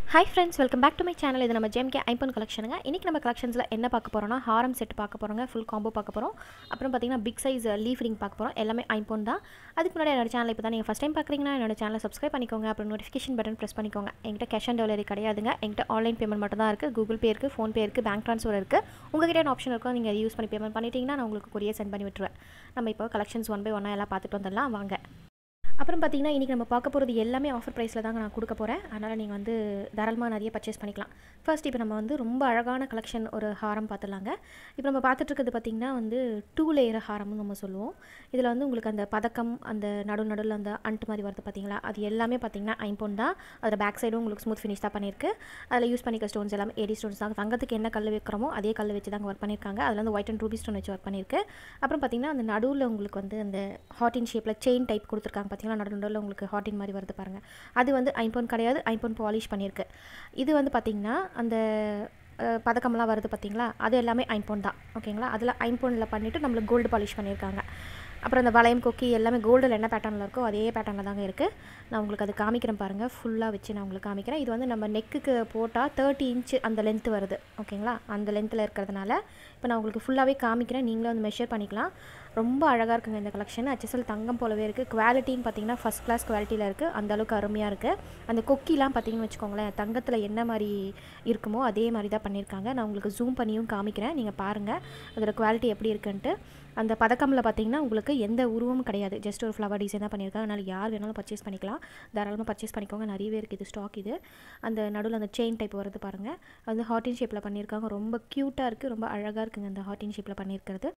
hi friends welcome back to my channel இது நம்ம ஜெம்கே iPhone கலெக்ஷனுங்க இன்றைக்கி நம்ம கலெக்ஷன்ஸில் என்ன பார்க்க போகிறோம்னா ஹாரம் செட் பார்க்க போகிறோங்க ஃபுல் காம்போ பார்க்க போகிறோம் அப்புறம் பார்த்தீங்கன்னா பிக் சைஸ் லீஃப் ரிங் பார்க்க போகிறோம் எல்லாமே ஐபோன் தான் அதுக்கு முன்னாடி என்னோட சேனல் இப்போ தான் நீங்கள் ஃபஸ்ட் டைம் பார்க்குறீங்கன்னா என்னோட சேனலை சப்ஸ்கிரைப் பண்ணிக்கோங்க அப்புறம் நோட்டிஃபிகேஷன் பட்டன் ப்ரெஸ் பண்ணிக்கோங்க என்கிட்ட கேஷ் ஆன் டெலிவரி கிடையாதுங்க என்கிட்ட ஆன்லைன் பேமெண்ட் மட்டும் தான் இருக்குது கூகுள் பே இருக்குது ஃபோன்பே இருக்குது பேங்க் ட்ரான்ஸ்ஃபர் இருக்குது உங்ககிட்ட என்ன ஆப்ஷன் இருக்கோ நீங்கள் யூஸ் பண்ணி பேமெண்ட் பண்ணிட்டீங்கன்னா நான் உங்களுக்கு கொரியர் சென்ட் பண்ணி விட்டுருவேன் நம்ம இப்போ கலெக்ஷன்ஸ் ஒன் பை ஒன்னாக எல்லாம் பார்த்துட்டு வந்துடலாம் வாங்க அப்புறம் பார்த்தீங்கன்னா இன்றைக்கி நம்ம பார்க்க போகிறது எல்லாமே ஆஃபர் ப்ரைஸில் தாங்க நான் கொடுக்க போகிறேன் அதனால் நீங்கள் வந்து தாராளமாக நிறைய பர்ச்சேஸ் பண்ணிக்கலாம் ஃபர்ஸ்ட் இப்போ நம்ம வந்து ரொம்ப அழகான கலெக்ஷன் ஒரு ஹாரம் பார்த்துலாங்க இப்போ நம்ம பார்த்துட்டு இருக்கிறது பார்த்திங்கன்னா வந்து டூ லேயர் ஹாரம்னு நம்ம சொல்லுவோம் இதில் வந்து உங்களுக்கு அந்த பதக்கம் அந்த நடு நடுவில் அந்த அண்ட் மாதிரி வருது பார்த்தீங்களா அது எல்லாமே பார்த்தீங்கன்னா ஐம்பொன் தான் அதில் பேக் சைடும் உங்களுக்கு ஸ்மூத் ஃபினிஷ் தான் பண்ணியிருக்கு அதில் யூஸ் பண்ணிக்க ஸ்டோன்ஸ் எல்லாமே ஏடி ஸ்டோன்ஸ் தான் தங்கத்துக்கு என்ன கல் வைக்கிறோமோ அதே கல் வச்சு தாங்க ஒர்க் பண்ணியிருக்காங்க அதில் வந்து ஒயிட் அண்ட் ரூபி ஸ்டோன் வச்சு ஒர்க் பண்ணியிருக்கு அப்புறம் பார்த்திங்கன்னா அந்த நடுவில் உங்களுக்கு வந்து அந்த ஹாட்டின் ஷேப்பில் செயின் டைப் கொடுத்துருக்காங்க பார்த்தீங்கன்னா நடு நடுவில் உங்களுக்கு ஹாட்டின் மாதிரி வருது பாருங்கள் அது வந்து ஐம்பொன் கிடையாது ஐம்பொன் பாலிஷ் பண்ணியிருக்கு இது வந்து பார்த்திங்கன்னா அந்த அஹ், பதக்கம்லாம் வருது பார்த்தீங்களா அது எல்லாமே ஐம்பொன் தான் ஓகேங்களா அதில் ஐம்பொனில் பண்ணிவிட்டு நம்மளுக்கு கோல்டு பாலிஷ் பண்ணியிருக்காங்க அப்புறம் இந்த வளையம் கொக்கி எல்லாமே கோல்டில் என்ன பேட்டர்னில் இருக்கோ அதே பேட்டர்னில் தாங்க இருக்குது நான் உங்களுக்கு அது காமிக்கிறேன் பாருங்கள் ஃபுல்லாக வச்சு நான் உங்களுக்கு காமிக்கிறேன் இது வந்து நம்ம நெக்குக்கு போட்டால் தேர்ட்டி இன்ச்சு அந்த லென்த் வருது ஓகேங்களா அந்த லென்த்தில் இருக்கிறதுனால இப்போ நான் உங்களுக்கு ஃபுல்லாகவே காமிக்கிறேன் நீங்களே வந்து மெஷர் பண்ணிக்கலாம் ரொம்ப அழகாக இருக்குங்க இந்த கலெக்ஷன் HSL தங்கம் போலவே இருக்குது குவாலிட்டின்னு பார்த்தீங்கன்னா ஃபஸ்ட் கிளாஸ் குவாலிட்டியில் இருக்குது அந்த அளவுக்கு அருமையாக இருக்குது அந்த கொக்கிலாம் பார்த்தீங்கன்னு வச்சுக்கோங்களேன் தங்கத்தில் என்ன மாதிரி இருக்குமோ அதே மாதிரி தான் பண்ணியிருக்காங்க நான் உங்களுக்கு ஜூம் பண்ணியும் காமிக்கிறேன் நீங்கள் பாருங்கள் அதோட குவாலிட்டி எப்படி இருக்குன்ட்டு அந்த பதக்கமில் பார்த்தீங்கன்னா உங்களுக்கு எந்த உருவமும் கிடையாது ஜஸ்ட் ஒரு ஃப்ளவர் டிசைன் தான் பண்ணியிருக்காங்க அதனால் யார் வேணாலும் பர்ச்சேஸ் பண்ணிக்கலாம் தாராளமாக பர்ச்சேஸ் பண்ணிக்கோங்க நிறையவே இருக்குது இது ஸ்டாக் இது அந்த நடுவில் அந்த செயின் டைப் வருது பாருங்கள் அது வந்து ஹாட்டின் ஷேப்பில் பண்ணியிருக்காங்க ரொம்ப க்யூட்டாக இருக்குது ரொம்ப அழகாக இருக்குங்க அந்த ஹாட்டின் ஷேப்பில் பண்ணியிருக்கிறது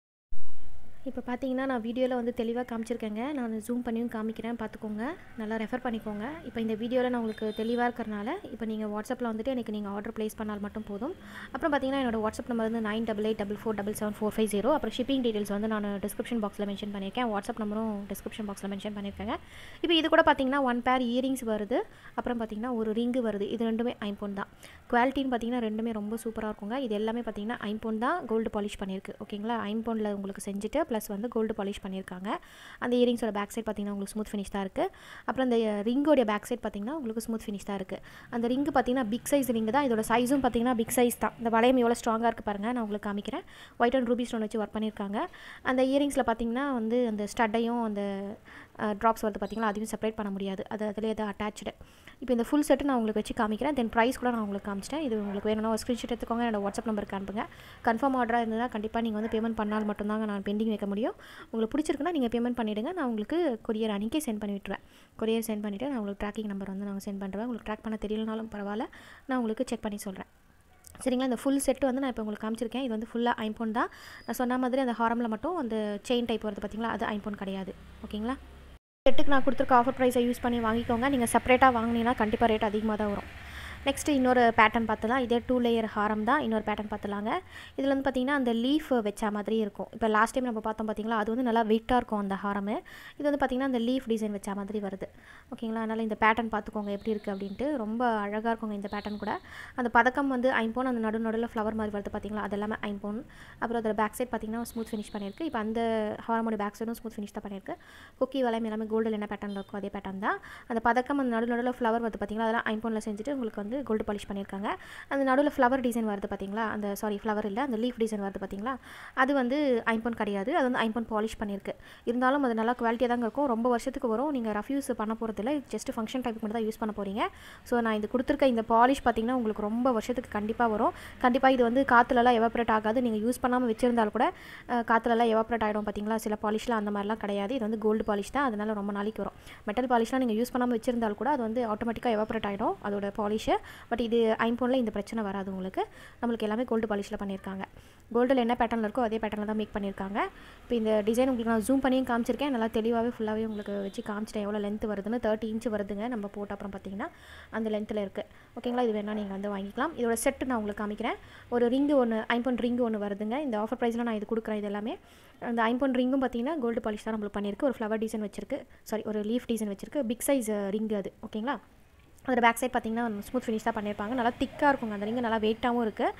இப்போ பார்த்தீங்கன்னா நான் வீடியோவில் வந்து தெளிவாக காமிச்சிருக்கேங்க நான் ஜூம் பண்ணியும் காமிக்கிறேன் பார்த்துக்கோங்க நல்லா ரெஃபர் பண்ணிக்கோங்க இப்போ இந்த வீடியோவில் நான் உங்களுக்கு தெளிவாக இருக்கிறனால இப்போ நீங்கள் வாட்ஸ்அப்பில் வந்துட்டு எனக்கு நீங்கள் ஆர்டர் ப்ளேஸ் பண்ணால் மட்டும் போதும் அப்புறம் பார்த்தீங்கன்னா என்னோட வாட்ஸ்அப் நம்பர் வந்து nine double eight double four double seven four five zero அப்புறம் ஷிப்பிங் டீட்டெயில்ஸ் வந்து நான் டிஸ்கிரிப்ஷன் பாக்ஸில் மென்ஷன் பண்ணியிருக்கேன் வாட்ஸ்அப் நம்பரும் டிஸ்கிரிப்ஷன் பாக்ஸில் மென்ஷன் பண்ணியிருக்கேங்க இப்போ இது கூட பார்த்தீங்கன்னா ஒன் பேர் இயரிங்ஸ் வருது அப்புறம் பார்த்தீங்கன்னா ஒரு ரிங்கு வருது இது ரெண்டுமே ஐம்பொன் தான் குவாலிட்டின்னு பார்த்தீங்கன்னா ரெண்டுமே ரொம்ப சூப்பராக இருக்குங்க இது எல்லாமே பார்த்தீங்கன்னா ஐம்பொன் தான் கோல்டு பாலிஷ் பண்ணியிருக்கு ஓகேங்களா ஐம்பொனில் உங்களுக்கு செஞ்சுட்டு ப்ளஸ் வந்து கோல்டு பாலிஷ் பண்ணியிருக்காங்க அந்த இயரிங்ஸோட பேக் சைட் பார்த்தீங்கன்னா உங்களுக்கு ஸ்மூத் ஃபினிஷ் தான் இருக்குது அப்புறம் அந்த ரிங்கோடைய பேக் சைட் பார்த்தீங்கன்னா உங்களுக்கு ஸ்மூத் ஃபினிஷ் தான் இருக்குது அந்த ரிங்கு பார்த்தீங்கன்னா பிக் சைஸ் ரிங்கு தான் இதோட சைஸும் பார்த்தீங்கன்னா பிக் சைஸ் தான் இந்த வளையம் எவ்வளோ ஸ்ட்ராங்காக இருக்குது பாருங்கள் நான் உங்களுக்கு காமிக்கிறேன் ஒயிட் அண்ட் ரூபி ஸ்டோன் வச்சு ஒர்க் பண்ணியிருக்காங்க அந்த இயரிங்ஸில் பார்த்தீங்கன்னா வந்து அந்த ஸ்டட்டையும் அந்த ட்ராப்ஸ் வருது பார்த்தீங்களா அதையும் செப்பரேட் பண்ண முடியாது அது அதிலே அது அட்டாச்சு இப்போ இந்த ஃபுல் செட்டு நான் உங்களுக்கு வச்சு காமிக்கிறேன் தென் ப்ரைஸ் கூட நான் உங்களுக்கு காமிச்சிட்டேன் இது உங்களுக்கு வேணும்னா ஒரு ஸ்க்ரீன்ஷாட் எடுத்துக்கோங்க என்னோட வாட்ஸ்அப் நம்பருக்கு அனுப்புங்க கன்ஃபார்ம் ஆர்டராக இருந்ததுன்னா கண்டிப்பாக நீங்கள் வந்து பேமெண்ட் பண்ணால் மட்டும்தாங்க நான் பெண்டிங் வைக்க முடியும் உங்களுக்கு பிடிச்சிருக்குன்னா நீங்கள் பேமெண்ட் பண்ணிவிடுங்க நான் உங்களுக்கு கொரியர் அன்றைக்கே சென்ட் பண்ணி விட்டுருவேன் கொரியர் சென்ட் பண்ணிவிட்டு நான் உங்களுக்கு ட்ராக்கிங் நம்பர் வந்து நாங்கள் சென்ட் பண்ணுறேன் உங்களுக்கு ட்ராக் பண்ண தெரியலனாலும் பரவாயில்ல நான் உங்களுக்கு செக் பண்ணி சொல்கிறேன் சரிங்களா இந்த ஃபுல் செட்டு வந்து நான் இப்போ உங்களுக்கு காமிச்சிருக்கேன் இது வந்து ஃபுல்லாக ஐம்பொன் தான் நான் சொன்ன மாதிரி அந்த ஹாரமில் மட்டும் அந்த செயின் டைப் வருது பார்த்தீங்களா அது ஐம்பொன் கிடையாது ஓகேங்களா செட்டுக்கு நான் கொடுத்துருக்க ஆஃபர் ப்ரைஸை யூஸ் பண்ணி வாங்கிக்கோங்க நீங்கள் செப்பரேட்டாக வாங்கினீங்கன்னா கண்டிப்பாக ரேட் அதிகமாக தான் வரும் நெக்ஸ்ட்டு இன்னொரு பேட்டர்ன் பார்த்துலாம் இதே டூ லேயர் ஹாரம் தான் இன்னொரு பேட்டர்ன் பார்த்துலாங்க இதில் வந்து பார்த்திங்கன்னா அந்த லீஃப் வச்ச மாதிரி இருக்கும் இப்போ லாஸ்ட் டைம் நம்ம பார்த்தோம் பார்த்தீங்களா அது வந்து நல்லா வெயிட்டாக இருக்கும் அந்த ஹாரம் இது வந்து பார்த்திங்கன்னா அந்த லீஃப் டிசைன் வச்ச மாதிரி வருது ஓகேங்களா அதனால் இந்த பேட்டர்ன் பார்த்துக்கோங்க எப்படி இருக்குது அப்படின்ட்டு ரொம்ப அழகாக இருக்குங்க இந்த பேட்டர்ன் கூட அந்த பதக்கம் வந்து ஐம்பொன் அந்த நடு நடுவில் ஃப்ளவர் மாதிரி வருது பார்த்தீங்களா அது எல்லாமே ஐம்பொன் அப்புறம் அதில் பேக் சைட் பார்த்திங்கன்னா ஸ்மூத் ஃபினிஷ் பண்ணியிருக்கு இப்போ அந்த ஹாரமோட பேக் சைடும் ஸ்மூத் ஃபினிஷ் தான் பண்ணியிருக்கு குக்கி வளையம் எல்லாமே கோல்டில் என்ன பேட்டர்னில் இருக்கோ அதே பேட்டர்ன் தான் அந்த பதக்கம் அந்த நடு நடுவில் ஃப்ளவர் வருது பார்த்தீங்களா அதெல்லாம் ஐம்பொனில் செஞ்சுட்டு உங்களுக்கு வந்து கோல்டு பாலிஷ் பண்ணியிருக்காங்க அந்த நடுவில் ஃப்ளவர் டிசைன் வருது பார்த்தீங்களா அந்த சாரி ஃப்ளவர் இல்லை அந்த லீஃப் டிசைன் வருது பார்த்தீங்களா அது வந்து ஐம்பொன் கிடையாது அது வந்து ஐம்பொன் பாலிஷ் பண்ணியிருக்கு இருந்தாலும் அது நல்லா குவாலிட்டியாக தாங்க இருக்கும் ரொம்ப வருஷத்துக்கு வரும் நீங்கள் ரஃப் யூஸ் பண்ண போகிறதில்ல ஜஸ்ட் ஃபங்க்ஷன் டைப் மட்டும் தான் யூஸ் பண்ண போகிறீங்க ஸோ நான் இது கொடுத்துருக்க இந்த பாலிஷ் பார்த்தீங்கன்னா உங்களுக்கு ரொம்ப வருஷத்துக்கு கண்டிப்பாக வரும் கண்டிப்பாக இது வந்து காற்றுலலாம் எவாப்ரேட் ஆகாது நீங்கள் யூஸ் பண்ணாமல் வச்சிருந்தால் கூட அஹ், காற்றுலலாம் எவாப்ரேட் ஆகிடும் பார்த்தீங்களா சில பாலிஷ்லாம் அந்த மாதிரிலாம் கிடையாது இது வந்து கோல்டு பாலிஷ் தான் அதனால ரொம்ப நாளைக்கு வரும் மெட்டல் பாலிஷ்லாம் நீங்கள் யூஸ் பண்ணாமல் வச்சிருந்தால் கூட அது வந்து ஆட்டோமேட்டிக்காக எவாப்ரேட் ஆகிடும் அதோட பாலிஷு பட் இது ஐம்போனில் இந்த பிரச்சனை வராது உங்களுக்கு நம்மளுக்கு எல்லாமே கோல்டு பாலிஷில் பண்ணியிருக்காங்க கோல்டில் என்ன பேட்டர்னில் இருக்கோ அதே பேட்டர்னில் தான் மேக் பண்ணியிருக்காங்க இப்போ இந்த டிசைன் உங்களுக்கு நான் ஜூம் பண்ணியும் காமிச்சிருக்கேன் நல்லா தெளிவாகவே ஃபுல்லாகவே உங்களுக்கு வச்சு காமிச்சிட்டேன் எவ்வளோ லென்த் வருதுன்னு தேர்ட்டி இன்ச் வருதுங்க நம்ம போட்ட அப்புறம் பார்த்தீங்கன்னா அந்த லென்த்தில் இருக்குது ஓகேங்களா இது வேணால் நீங்கள் வந்து வாங்கிக்கலாம் இதோட செட்டு நான் உங்களுக்கு காமிக்கிறேன் ஒரு ரிங்கு ஒன்று ஐம்பொன் ரிங்கு ஒன்று வருதுங்க இந்த ஆஃபர் ப்ரைஸில் நான் இது கொடுக்குறேன் இது எல்லாமே அந்த ஐம்பொன் ரிங்கும் பார்த்தீங்கன்னா கோல்டு பாலிஷ் தான் நம்மளுக்கு பண்ணியிருக்கு ஒரு ஃப்ளவர் டிசைன் வச்சிருக்கு சாரி ஒரு லீஃப் டிசைன் வச்சிருக்கு பிக் சைஸ் ரிங்கு அது ஓகேங்களா அதோட பேக் சைட் பார்த்தீங்கன்னா ஸ்மூத் ஃபினிஷ் தான் பண்ணியிருப்பாங்க நல்லா திக்காக இருக்குங்க அந்த ரிங்கு நல்லா வெயிட்டாகவும் இருக்குது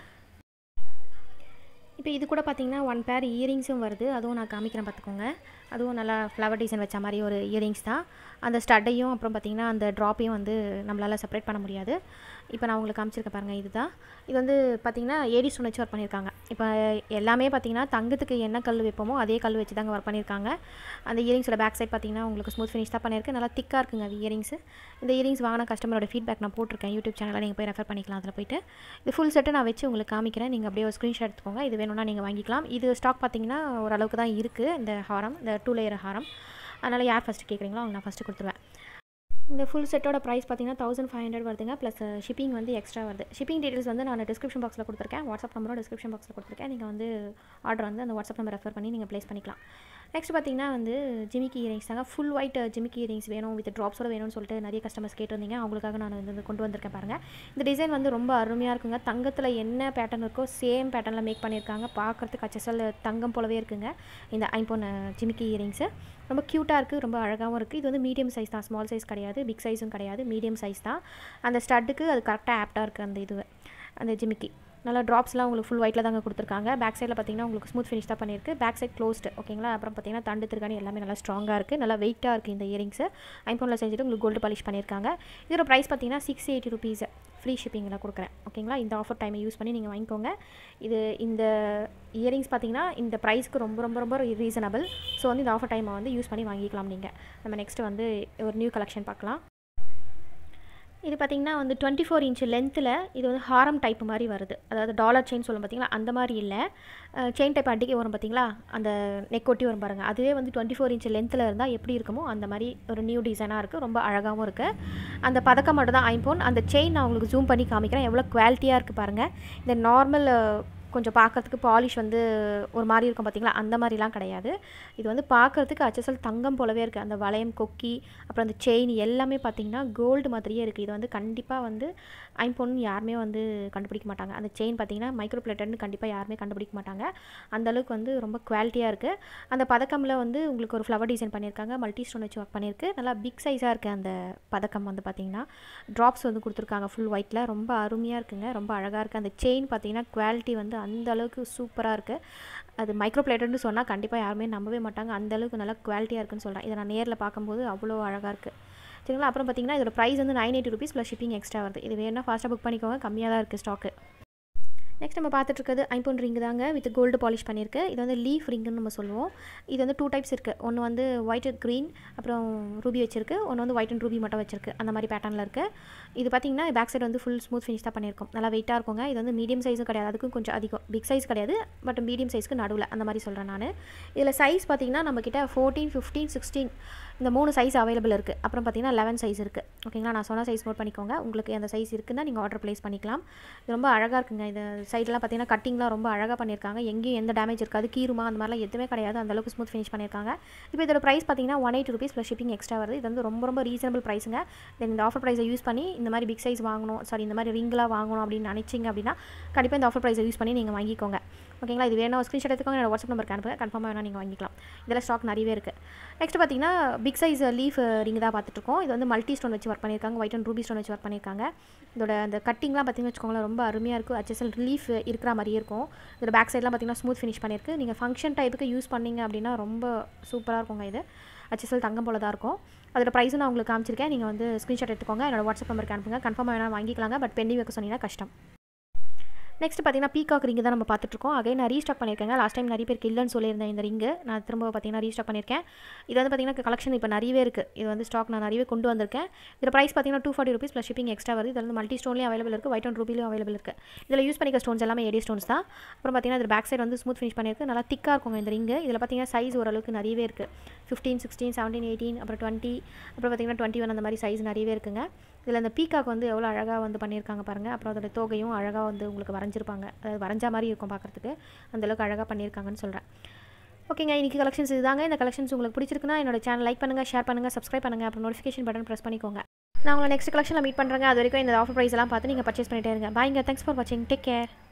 இப்போ இது கூட பார்த்தீங்கன்னா ஒன் பேர் இயரிங்ஸும் வருது அதுவும் நான் காமிக்கிறேன் பார்த்துக்கோங்க அதுவும் நல்லா ஃப்ளவர் டிசைன் வச்ச மாதிரி ஒரு இயரிங்ஸ் தான் அந்த ஸ்டட்டையும் அப்புறம் பார்த்தீங்கன்னா அந்த ட்ராப்பையும் வந்து நம்மளால் செப்பரேட் பண்ண முடியாது இப்போ நான் உங்களுக்கு காமிச்சிருக்கேன் பாருங்கள் இதுதான் இது வந்து பார்த்திங்கன்னா ஏடி ஸ்டோன் வச்சு ஒர்க் பண்ணியிருக்காங்க இப்போ எல்லாமே பார்த்திங்கன்னா தங்கத்துக்கு என்ன கல் வைப்போமோ அதே கல் வச்சு தாங்க ஒர்க் பண்ணியிருக்காங்க அந்த இயரிங்ஸோட பேக் சைட் பார்த்திங்கன்னா உங்களுக்கு ஸ்மூத் ஃபினிஷ் தான் பண்ணியிருக்கு நல்லா திக்காக இருக்குங்க அது இயரிங்ஸ் இந்த இயரிங்ஸ் வாங்கின கஸ்டமரோட ஃபீட்பேக் நான் போட்டிருக்கேன் யூடியூப் சேனலில் நீங்கள் போய் ரெஃபர் பண்ணிக்கலாம் அதில் போயிட்டு இது ஃபுல் செட்டு நான் வச்சு உங்களுக்கு காமிக்கிறேன் நீங்கள் அப்படியே ஒரு ஸ்க்ரீன்ஷாட் எடுத்துக்கோங்க இது வேணும்னா நீங்கள் வாங்கிக்கலாம் இது ஸ்டாக் பார்த்திங்கன்னா ஓரளவுக்கு தான் இருக்குது இந்த ஹாரம் இந்த டூ லேயர் ஹாரம் அதனால் யார் ஃபஸ்ட்டு கேட்குறீங்களோ அவங்க நான் ஃபஸ்ட்டு கொடுத்துருவேன் இந்த ஃபுல் செட்டோட ப்ரைஸ் பார்த்தீங்கன்னா தௌசண்ட் ஃபைவ் ஹண்ட்ரட் வருதுங்க ப்ளஸ் ஷிப்பிங் வந்து எக்ஸ்ட்ரா வருது ஷிப்பிங் டீட்டெயில்ஸ் வந்து நான் டிஸ்கிரிப்ஷன் பாக்ஸில் கொடுத்துருக்கேன் வாட்ஸ்அப் நம்பரும் டிஸ்கிரிப்ஷன் பாக்ஸில் கொடுத்துருக்கேன் நீங்கள் வந்து ஆர்டர் வந்து அந்த வாட்ஸ்அப் நம்பர் ரெஃபர் பண்ணி நீங்கள் ப்ளேஸ் பண்ணிக்கலாம் நெக்ஸ்ட் பார்த்தீங்கன்னா வந்து ஜிமிக்கி இயரிங்ஸ் தாங்க ஃபுல் ஒயிட் ஜிமிக்கி இயரிங்ஸ் வேணும் வித் ட்ராப்ஸோட வேணும்னு சொல்லிட்டு நிறைய கஸ்டமர்ஸ் கேட்டிருந்தீங்க அவங்களுக்காக நான் வந்து கொண்டு வந்திருக்கேன் பாருங்கள் இந்த டிசைன் வந்து ரொம்ப அருமையாக இருக்குங்க தங்கத்தில் என்ன பேட்டர்ன் இருக்கோ சேம் பேட்டர்னில் மேக் பண்ணியிருக்காங்க பார்க்குறதுக்கு அச்சசல் தங்கம் போலவே இருக்குங்க இந்த ஐம்பொன் ஜிமிக்கி இயரிங்ஸு ரொம்ப க்யூட்டாக இருக்குது ரொம்ப அழகாகவும் இருக்குது இது வந்து மீடியம் சைஸ் தான் ஸ்மால் சைஸ் கிடையாது பிக் சைஸும் கிடையாது மீடியம் சைஸ் தான் அந்த ஸ்டட்டுக்கு அது கரெக்டாக ஆப்டாக இருக்குது அந்த இது அந்த ஜிமிக்கி நல்லா ட்ராப்ஸ்லாம் உங்களுக்கு ஃபுல் ஒயிட்டில் தாங்க கொடுத்துருக்காங்க பேக் சைடில் பார்த்தீங்கன்னா உங்களுக்கு ஸ்மூத் ஃபினிஷ் தான் பண்ணியிருக்கு பேக் சைட் க்ளோஸ்டு ஓகேங்களா அப்புறம் பார்த்தீங்கன்னா தண்டு திருகாணி எல்லாமே நல்லா ஸ்ட்ராங்காக இருக்குது நல்லா வெயிட்டாக இருக்குது இந்த இயரிங்ஸு ஐம்பொனில் செஞ்சுட்டு உங்களுக்கு கோல்டு பாலிஷ் பண்ணியிருக்காங்க இதோட ப்ரைஸ் பார்த்தீங்கன்னா சிக்ஸ் எயிட்டி ருபீஸ் ஃப்ரீ ஷிப்பிங்கில் கொடுக்குறேன் ஓகேங்களா இந்த ஆஃபர் டைமை யூஸ் பண்ணி நீங்கள் வாங்கிக்கோங்க இது இந்த இயரிங்ஸ் பார்த்தீங்கன்னா இந்த ப்ரைஸ்க்கு ரொம்ப ரொம்ப ரொம்ப ரீசனபிள் ஸோ வந்து இந்த ஆஃபர் டைமை வந்து யூஸ் பண்ணி வாங்கிக்கலாம் நீங்கள் நம்ம நெக்ஸ்ட்டு வந்து ஒரு நியூ கலெக்ஷன் பார்க்கலாம் இது பார்த்திங்கன்னா வந்து டுவெண்ட்டி ஃபோர் இன்ச் லென்த்தில் இது வந்து ஹாரம் டைப் மாதிரி வருது அதாவது டாலர் செயின் சொல்லும் பார்த்தீங்களா அந்த மாதிரி இல்லை செயின் டைப் அடிக்க வரும் பார்த்தீங்களா அந்த நெக் ஒட்டி வரும் பாருங்கள் அதுவே வந்து டுவெண்ட்டி ஃபோர் இன்ச் லென்த்தில் இருந்தால் எப்படி இருக்குமோ அந்த மாதிரி ஒரு நியூ டிசைனாக இருக்குது ரொம்ப அழகாகவும் இருக்குது அந்த பதக்கம் மட்டும் தான் ஐம்போன் அந்த செயின் நான் உங்களுக்கு ஜூம் பண்ணி காமிக்கிறேன் எவ்வளோ குவாலிட்டியாக இருக்குது பாருங்கள் இந்த நார்மல் கொஞ்சம் பார்க்குறதுக்கு பாலிஷ் வந்து ஒரு மாதிரி இருக்கும் பார்த்தீங்களா அந்த மாதிரிலாம் கிடையாது இது வந்து பார்க்குறதுக்கு அச்சசல் தங்கம் போலவே இருக்குது அந்த வளையம் கொக்கி அப்புறம் அந்த செயின் எல்லாமே பார்த்திங்கன்னா கோல்டு மாதிரியே இருக்குது இது வந்து கண்டிப்பாக வந்து ஐம்பொன்னு யாருமே வந்து கண்டுபிடிக்க மாட்டாங்க அந்த செயின் பார்த்திங்கன்னா மைக்ரோ பிளேட்டட்னு கண்டிப்பாக யாருமே கண்டுபிடிக்க மாட்டாங்க அந்த அளவுக்கு வந்து ரொம்ப குவாலிட்டியாக இருக்குது அந்த பதக்கமில் வந்து உங்களுக்கு ஒரு ஃப்ளவர் டிசைன் பண்ணியிருக்காங்க மல்டி ஸ்டோன் வச்சு ஒர்க் பண்ணியிருக்கு நல்லா பிக் சைஸாக இருக்குது அந்த பதக்கம் வந்து பார்த்திங்கன்னா ட்ராப்ஸ் வந்து கொடுத்துருக்காங்க ஃபுல் ஒயிட்டில் ரொம்ப அருமையாக இருக்குங்க ரொம்ப அழகாக இருக்குது அந்த செயின் பார்த்திங்கன்னா குவாலிட்டி வந்து அந்த அளவுக்கு சூப்பராக இருக்குது அது மைக்ரோ பிளேட்டட்னு சொன்னால் கண்டிப்பாக யாருமே நம்பவே மாட்டாங்க அந்த அளவுக்கு நல்லா குவாலிட்டியாக இருக்குன்னு சொல்கிறேன் இதை நான் நேரில் பார்க்கும்போது அவ்வளோ அழகாக இருக்குது சரிங்களா அப்புறம் பார்த்தீங்கன்னா இதோட ப்ரைஸ் வந்து nine eighty rupees plus shipping extra வருது இது வேணால் ஃபாஸ்ட்டாக புக் பண்ணிக்கோங்க கம்மியாக தான் இருக்குது ஸ்டாக்கு நெக்ஸ்ட் நம்ம பார்த்துட்டு இருக்கிறது ஐம்பொன் ரிங் தாங்க வித் கோல்டு பாலிஷ் பண்ணியிருக்கு இது வந்து லீஃப் ரிங்குன்னு நம்ம சொல்லுவோம் இது வந்து டூ டைப்ஸ் இருக்குது ஒன்று வந்து ஒயிட் க்ரீன் அப்புறம் ரூபி வச்சிருக்கு ஒன்று வந்து ஒயிட் அண்ட் ரூபி மட்டும் வச்சிருக்கு அந்த மாதிரி பேட்டர்னில் இருக்குது இது பார்த்திங்கன்னா பேக் சைடு வந்து ஃபுல் ஸ்மூத் ஃபினிஷ் தான் பண்ணியிருக்கோம் நல்லா வெயிட்டாக இருக்குங்க இது வந்து மீடியம் சைஸும் கிடையாது அதுக்கும் கொஞ்சம் அதிகம் பிக் சைஸ் கிடையாது பட் மீடியம் சைஸ்க்கு நடுவில் அந்த மாதிரி சொல்கிறேன் நான் இதில் சைஸ் பார்த்திங்கன்னா நம்மக்கிட்ட ஃபோர்டீன் ஃபிஃப்டீன் சிக்ஸ்டீன் இந்த மூணு சைஸ் அவைலபிள் இருக்குது அப்புறம் பார்த்தீங்கன்னா லெவன் சைஸ் இருக்குது ஓகேங்களா நான் சொன்ன சைஸ் நோட் பண்ணிக்கோங்க உங்களுக்கு அந்த சைஸ் இருக்குன்னா நீங்கள் ஆர்டர் ப்ளேஸ் பண்ணிக்கலாம் இது ரொம்ப அழகாக இருக்குங்க இது சைடெலாம் பார்த்தீங்கன்னா கட்டிங்லாம் ரொம்ப அழகாக பண்ணியிருக்காங்க எங்கேயும் எந்த டேமேஜ் இருக்காது கீருமா அந்த மாதிரிலாம் எதுவுமே கிடையாது அந்தளவுக்கு ஸ்மூத் ஃபினிஷ் பண்ணியிருக்காங்க இப்போ இதோட ப்ரைஸ் பார்த்தீங்கன்னா one eighty rupees plus shipping extra வருது இது வந்து ரொம்ப ரொம்ப ரீசனபிள் ப்ரைஸுங்க தென் இந்த ஆஃபர் ப்ரைஸை யூஸ் பண்ணி இந்த மாதிரி பிக் சைஸ் வாங்கணும் சாரி இந்த மாதிரி ரிங்கெலாம் வாங்கணும் அப்படின்னு நினச்சிங்க அப்படின்னா கண்டிப்பாக இந்த ஆஃபர் ப்ரைஸை யூஸ் பண்ணி நீங்கள் வாங்கிக்கோங்க ஓகேங்களா இது வேணும் ஸ்க்ரீன்ஷாட் எடுத்துக்கோங்க என்னோட வாட்ஸ்அப் நம்பருக்கு அனுப்புங்க கன்ஃபார்மாக வேணால் நீங்கள் வாங்கிக்கலாம் இதில் ஸ்டாக் நிறையவே இருக்குது நெக்ஸ்ட் பார்த்தீங்கன்னா பிக் சைஸ் லீஃப் ரிங் தான் பார்த்துட்ருக்கோம் இது வந்து மல்டி ஸ்டோன் வச்சு ஒர்க் பண்ணியிருக்காங்க ஒயிட் அண்ட் ரூபி ஸ்டோன் வச்சு ஒர்க் பண்ணியிருக்காங்க இதோட அந்த கட்டிங்லாம் பார்த்தீங்கன்னு வச்சுக்கோங்களேன் ரொம்ப அருமையாக இருக்கும் ஹச்எஸ்எல் ரிலீஃப் இருக்கிற மாதிரியே இருக்கும் இதோட பேக் சைட்லாம் பார்த்தீங்கன்னா ஸ்மூத் ஃபினிஷ் பண்ணியிருக்கு நீங்கள் ஃபங்க்ஷன் டைப்புக்கு யூஸ் பண்ணிங்க அப்படின்னா ரொம்ப சூப்பராக இருக்குங்க இது ஹச்எஸ்எல் தங்கம் போல தான் இருக்கும் அதோட ப்ரைஸும் நான் உங்களுக்கு காமிச்சிருக்கேன் நீங்கள் வந்து ஸ்க்ரீன்ஷாட் எடுத்துக்கோங்க என்னோட வாட்ஸ்அப் நம்பருக்கு அனுப்புங்க கன்ஃபார்மாக வேணால் வாங்கிக்கலாங்க பட் பெண்டிங் வைக்க சொன்னீங்கன்னா கஷ்டம் நெக்ஸ்ட் பார்த்தீங்கன்னா பீகாக் ரிங்கு தான் நம்ம பார்த்துட்ருக்கோம் அகைன் நான் ரீஸ்டாக் பண்ணியிருக்கேங்க லாஸ்ட் டைம் நிறைய பேருக்கு இல்லைன்னு சொல்லியிருந்தேன் இந்த ரிங்கு நான் திரும்ப பார்த்தீங்கன்னா ரீஸ்டாக் பண்ணியிருக்கேன் இது வந்து பார்த்தீங்கன்னா கலெக்ஷன் இப்போ நிறையவே இருக்குது இது வந்து ஸ்டாக் நான் நிறையவே கொண்டு வந்திருக்கேன் இதில் ப்ரைஸ் பார்த்தீங்கன்னா two forty rupees plus shipping extra வருது இதில் வந்து மல்டி ஸ்டோன்லேயும் அவைலபிள் இருக்குது ஒயிட் அண்ட் ரூபிலையும் அவைலபிள் இருக்குது இதில் யூஸ் பண்ணிக்க ஸ்டோன்ஸ் எல்லாமே ஏடி ஸ்டோன்ஸ் தான் அப்புறம் பார்த்தீங்கன்னா இதில் பேக் சைடு வந்து ஸ்மூத் ஃபினிஷ் பண்ணியிருக்கு நல்லா திக்காக இருக்குங்க இந்த ரிங்கு இதில் பார்த்தீங்கன்னா சைஸ் ஓரளவுக்கு நிறையவே இருக்குது ஃபிஃப்டீன் சிக்ஸ்டீன் செவன்டீன் எயிட்டீன் அப்புறம் டுவெண்ட்டி அப்புறம் பார்த்தீங்கன்னா டுவெண்ட்டி ஒன் அந்த மாதிரி சைஸ் நிறையவே இருக்குங்க இதில் அந்த பீக்காக் வந்து எவ்வளோ அழகாக வந்து பண்ணியிருக்காங்க பாருங்கள் அப்புறம் அதோட தோகையும் அழகாக வந்து உங்களுக்கு வரைஞ்சிருப்பாங்க அதாவது வரைஞ்ச மாதிரி இருக்கும் பார்க்குறதுக்கு அந்தளவுக்கு அழகாக பண்ணியிருக்காங்கன்னு சொல்கிறேன் ஓகேங்க இன்றைக்கி கலெக்ஷன்ஸ் இதுதாங்க இந்த கலெக்ஷன்ஸ் உங்களுக்கு பிடிச்சிருக்குன்னா என்னோட சேனல் லைக் பண்ணுங்கள் ஷேர் பண்ணுங்கள் சப்ஸ்கிரைப் பண்ணுங்கள் அப்புறம் நோட்டிஃபிகேஷன் பட்டன் ப்ரெஸ் பண்ணிக்கோங்க நான் உங்களை நெக்ஸ்ட் கலெக்ஷனில் மீட் பண்ணுறேங்க அது வரைக்கும் இந்த ஆஃபர் ப்ரைஸ் எல்லாம் பார்த்து நீங்கள் பர்ச்சேஸ் பண்ணிட்டே இருங்க பாய்ங்க தேங்க்ஸ் ஃபார் வாட்சிங் டேக் கேர்